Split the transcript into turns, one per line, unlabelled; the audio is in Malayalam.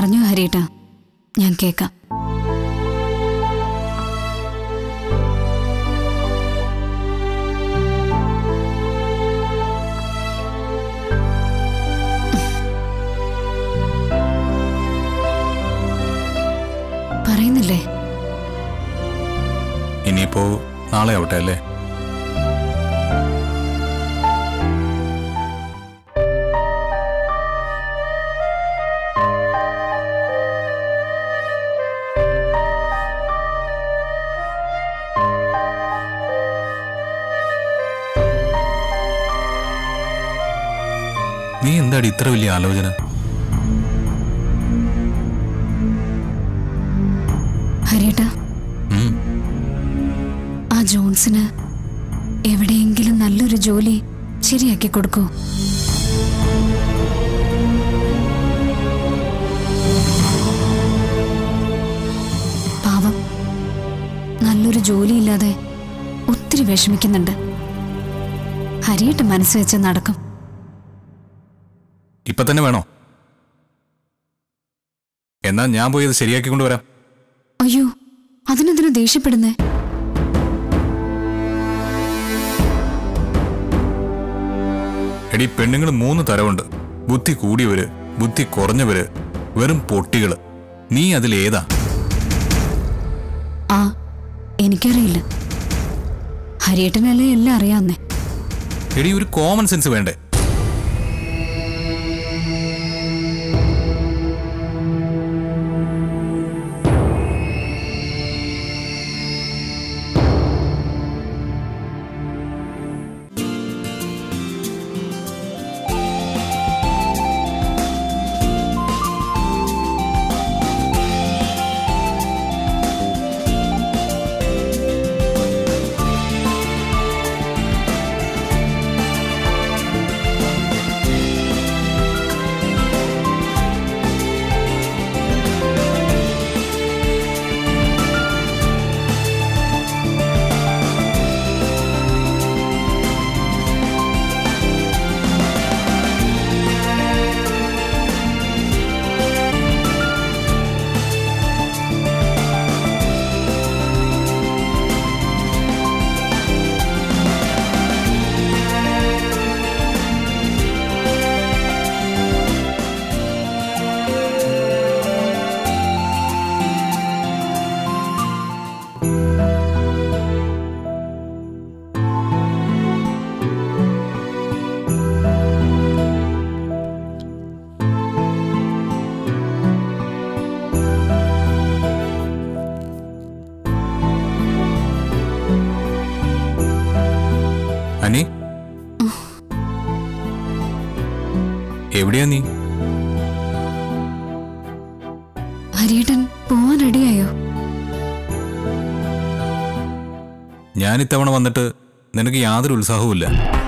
പറഞ്ഞു ഹരിയേട്ട ഞാൻ കേക്കാം പറയുന്നില്ലേ
ഇനിയിപ്പോ നാളെ ആവട്ടെ അല്ലേ നീ എന്താടി ഇത്ര വലിയ ആലോചന
ഹരിയേട്ട
ഉം,
ആ ജോൺസിന് എവിടെയെങ്കിലും നല്ലൊരു ജോലി ശരിയാക്കി കൊടുക്കൂ പാവം നല്ലൊരു ജോലിയില്ലാതെ ഒത്തിരി വിഷമിക്കുന്നുണ്ട് ഹരിയേട്ട മനസ്സ് വെച്ച് നടക്കും
ഇപ്പൊ തന്നെ വേണോ എന്നാ ഞാൻ പോയി അത് ശരിയാക്കി കൊണ്ടുവരാം
അയ്യോ അതിനെന്തിനു ദേഷ്യപ്പെടുന്നേ
എടി പെണ്ണുങ്ങൾ മൂന്ന് തരമുണ്ട് ബുദ്ധി കൂടിയവര് ബുദ്ധി കുറഞ്ഞവര് വെറും പൊട്ടികള് നീ അതിലേതാ
ആ എനിക്കറിയില്ല ഹരിയേട്ടനല്ലേ എല്ലാം അറിയാവുന്നേ
എടി ഒരു കോമൺ സെൻസ് വേണ്ടേ അനി എവിടെയാ നീ
ഹരിയേട്ടൻ പോവാൻ റെഡിയായോ
ഞാൻ ഇത്തവണ വന്നിട്ട് നിനക്ക് യാതൊരു ഉത്സാഹവുമില്ല